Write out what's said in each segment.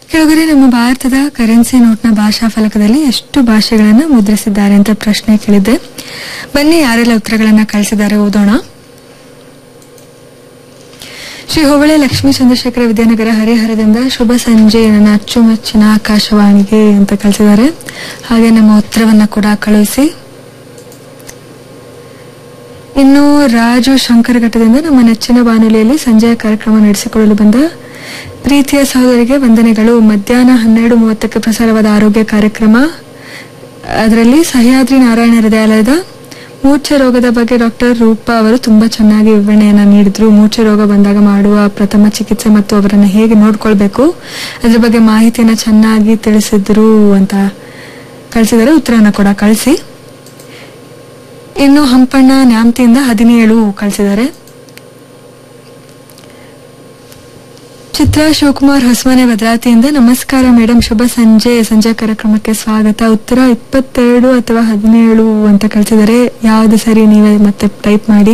ಕೆಲವರೆ ನಮ್ಮ ಭಾರತದ ಕರೆನ್ಸಿ ನೋಟ್ನ ಭಾಷಾ ಫಲಕದಲ್ಲಿ ಎಷ್ಟು ಭಾಷೆಗಳನ್ನ ಮುದ್ರಿಸಿದ್ದಾರೆ ಅಂತ ಪ್ರಶ್ನೆ ಕೇಳಿದ್ದೆ ಬನ್ನಿ ಯಾರೆಲ್ಲ ಉತ್ತರಗಳನ್ನ ಕಳಿಸಿದ್ದಾರೆ ಓದೋಣ ಶ್ರೀ ಹೋಬಳೆ ಲಕ್ಷ್ಮೀ ಚಂದ್ರಶೇಖರ ವಿದ್ಯಾನಗರ ಹರಿಹರದಿಂದ ಶುಭ ಸಂಜೆ ನನ್ನ ಅಚ್ಚುಮೆಚ್ಚಿನ ಆಕಾಶವಾಣಿಗೆ ಅಂತ ಕಳಿಸಿದ್ದಾರೆ ಹಾಗೆ ನಮ್ಮ ಉತ್ತರವನ್ನ ಕೂಡ ಕಳುಹಿಸಿ ಇನ್ನು ರಾಜು ಶಂಕರಘಟ್ಟದಿಂದ ನಮ್ಮ ನೆಚ್ಚಿನ ಬಾನುಲಿಯಲ್ಲಿ ಸಂಜೆಯ ಕಾರ್ಯಕ್ರಮ ನಡೆಸಿಕೊಳ್ಳಲು ಬಂದ ಪ್ರೀತಿಯ ಸಹೋದರಿಗೆ ವಂದನೆಗಳು ಮಧ್ಯಾಹ್ನ ಹನ್ನೆರಡು ಮೂವತ್ತಕ್ಕೆ ಪ್ರಸಾರವಾದ ಆರೋಗ್ಯ ಕಾರ್ಯಕ್ರಮ ಅದರಲ್ಲಿ ಸಹ್ಯಾದ್ರಿ ನಾರಾಯಣ ಹೃದಯಾಲಯದ ಮೂರ್ಛೆ ರೋಗದ ಬಗ್ಗೆ ಡಾಕ್ಟರ್ ರೂಪಾ ಅವರು ತುಂಬಾ ಚೆನ್ನಾಗಿ ವಿವರಣೆಯನ್ನ ನೀಡಿದ್ರು ಮೂರ್ಛೆ ರೋಗ ಬಂದಾಗ ಮಾಡುವ ಪ್ರಥಮ ಚಿಕಿತ್ಸೆ ಮತ್ತು ಅವರನ್ನ ಹೇಗೆ ನೋಡ್ಕೊಳ್ಬೇಕು ಅದ್ರ ಬಗ್ಗೆ ಮಾಹಿತಿಯನ್ನ ಚೆನ್ನಾಗಿ ತಿಳಿಸಿದ್ರು ಅಂತ ಕಳಿಸಿದರೆ ಉತ್ತರನ ಕೂಡ ಕಳಿಸಿ ಇನ್ನು ಹಂಪಣ್ಣ ನ್ಯಾಮತಿಯಿಂದ ಹದಿನೇಳು ಕಳಿಸಿದ್ದಾರೆ ಚಿತ್ರ ಶಿವಕುಮಾರ್ ಹೊಸಮನೆ ಭದ್ರಾತಿಯಿಂದ ನಮಸ್ಕಾರ ಮೇಡಮ್ ಶುಭ ಸಂಜೆ ಸಂಜೆ ಕಾರ್ಯಕ್ರಮಕ್ಕೆ ಸ್ವಾಗತ ಉತ್ತರ ಇಪ್ಪತ್ತೆರಡು ಅಥವಾ ಹದಿನೇಳು ಅಂತ ಕಳಿಸಿದರೆ ಯಾವ್ದು ಸರಿ ನೀವೇ ಮತ್ತೆ ಟೈಪ್ ಮಾಡಿ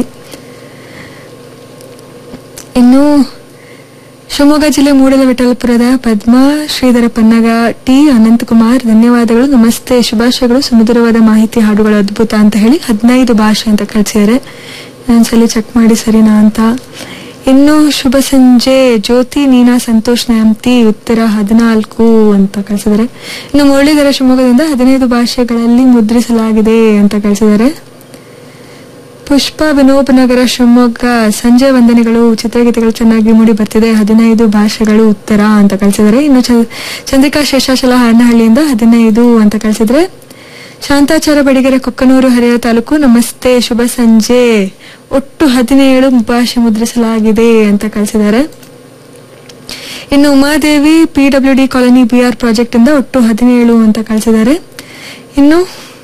ಇನ್ನು ಶಿವಮೊಗ್ಗ ಜಿಲ್ಲೆ ಮೂಡಲವಿಠಲಪುರದ ಪದ್ಮಾ ಶ್ರೀಧರ ಪನ್ನಗ ಟಿ ಅನಂತಕುಮಾರ್ ಧನ್ಯವಾದಗಳು ನಮಸ್ತೆ ಶುಭಾಶಯಗಳು ಸುಮಧುರವಾದ ಮಾಹಿತಿ ಹಾಡುಗಳು ಅದ್ಭುತ ಅಂತ ಹೇಳಿ ಹದಿನೈದು ಭಾಷೆ ಅಂತ ಕಳಿಸಿದ್ದಾರೆ ಒಂದ್ಸಲಿ ಚೆಕ್ ಮಾಡಿ ಸರಿನಾ ಅಂತ ಇನ್ನು ಶುಭ ಸಂಜೆ ಜ್ಯೋತಿ ನೀನಾ ಸಂತೋಷ್ ನ್ಯಾಮ್ತಿ ಉತ್ತರ ಹದಿನಾಲ್ಕು ಅಂತ ಕಳಿಸಿದ್ದಾರೆ ಇನ್ನು ಮುರಳೀಧರ ಶಿವಮೊಗ್ಗದಿಂದ ಹದಿನೈದು ಭಾಷೆಗಳಲ್ಲಿ ಮುದ್ರಿಸಲಾಗಿದೆ ಅಂತ ಕಳಿಸಿದ್ದಾರೆ ಪುಷ್ಪ ವಿನೋಬ್ ನಗರ ಶಿವಮೊಗ್ಗ ಸಂಜೆ ವಂದನೆಗಳು ಚಿತ್ರಗೀತೆಗಳು ಚೆನ್ನಾಗಿ ಮೂಡಿ ಬರ್ತಿದೆ ಹದಿನೈದು ಭಾಷೆಗಳು ಉತ್ತರ ಅಂತ ಕಳಿಸಿದರೆ ಇನ್ನು ಚ- ಚಂದ್ರಿಕಾ ಶೇಷಾಚಲ ಹಣ್ಣಹಳ್ಳಿಯಿಂದ ಹದಿನೈದು ಅಂತ ಕಳಿಸಿದ್ರೆ ಶಾಂತಾಚಾರ ಬಡಿಗೆರೆ ಕೊಕ್ಕನೂರು ಹರಿಹರ ತಾಲೂಕು ನಮಸ್ತೆ ಶುಭ ಸಂಜೆ ಒಟ್ಟು ಹದಿನೇಳು ಭಾಷೆ ಮುದ್ರಿಸಲಾಗಿದೆ ಅಂತ ಕಳಿಸಿದ್ದಾರೆ ಇನ್ನು Umadevi P W D colony B R project ಇಂದ ಒಟ್ಟು ಹದಿನೇಳು ಅಂತ ಕಳಿಸಿದ್ದಾರೆ ಇನ್ನು